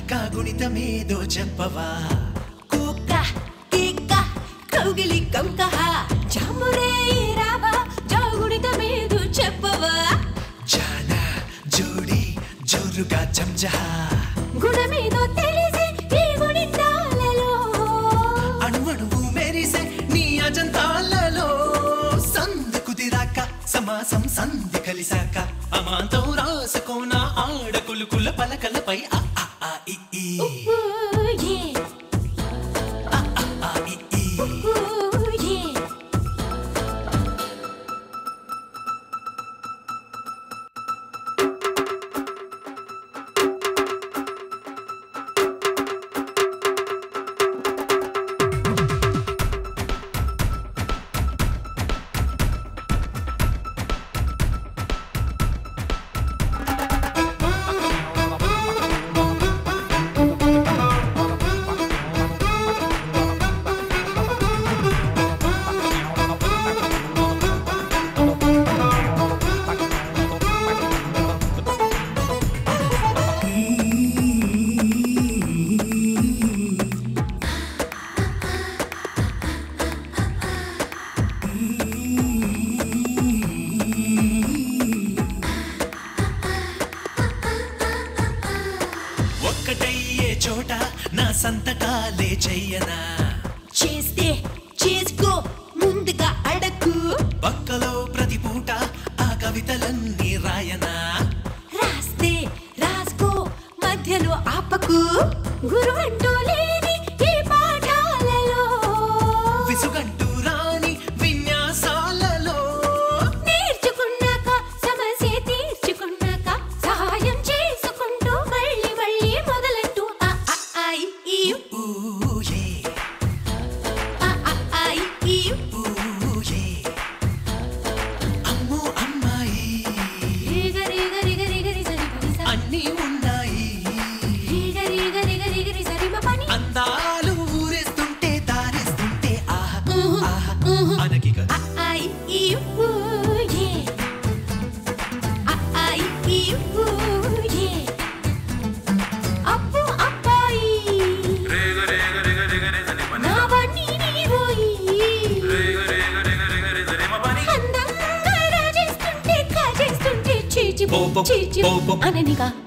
కాగుణితమేదో చెప్పవా కుక్క కిక్క కౌగిలి కంకహ జామురే రావా జాగుడిత మీద చెప్పవా జాన జోడి జోరుగా చంజహా గుణమేదో తెలిసి ఈ గుణితాలలో అణువణువు మెరిసే నీ అజంతాలలో సంధి కుదిరాక సమాసం సంధి కలిసాక అమాంతం రాసుకోన ఆడకులుకుల పలకలపై ఆ ఆ ఆ ఇ ఈ. ఊయే, ఆ ఆ ఆ ఇ ఈ. ఊయే. ఒక్కటయ్యే చోట నా సంతకాలే చెయ్యనా చేస్తే చేసుకో ముందుగా అడకు పక్కలో ప్రతి పూట ఆ కవితలన్నీ రాయనా రాస్తే రాసుకో మధ్యలో ఆపకు గురువంటూ లేని ఈ పాఠాలలో విసుగంటూ రాని విన్యాసాలలో నేర్చుకున్నాక సమస్య తీర్చుకున్నాక సహాయం చేసుకుంటూ మళ్ళీ మళ్ళీ మొదలంటూ ఆ ఆ ఆ ఇ ఈ ఊయే ఆ ఆ ఆ ఇ ఈ ఊయే అమ్మో అమ్మాయి రిగ రిగ రిగ రిగ రి సరి పని స అన్నీ ఉన్నాయి రిగ రిగ రిగ రిగ రి సరి మ పని అందాలు ఊరేస్తుంటే దారేస్తుంటే ఆహా ఊహు, ఆహా ఊహు. అనకిక ఆ ఆ ఇ ఈ ఊయే ఆ ఆ ఇ ఈ ఊయే అప్పు అబ్బాయి నా బండి నీవోయి అందంగా రాజేస్తుంటే కాజేస్తుంటే చీచి పోపం, చీచి పోపం. అననిగా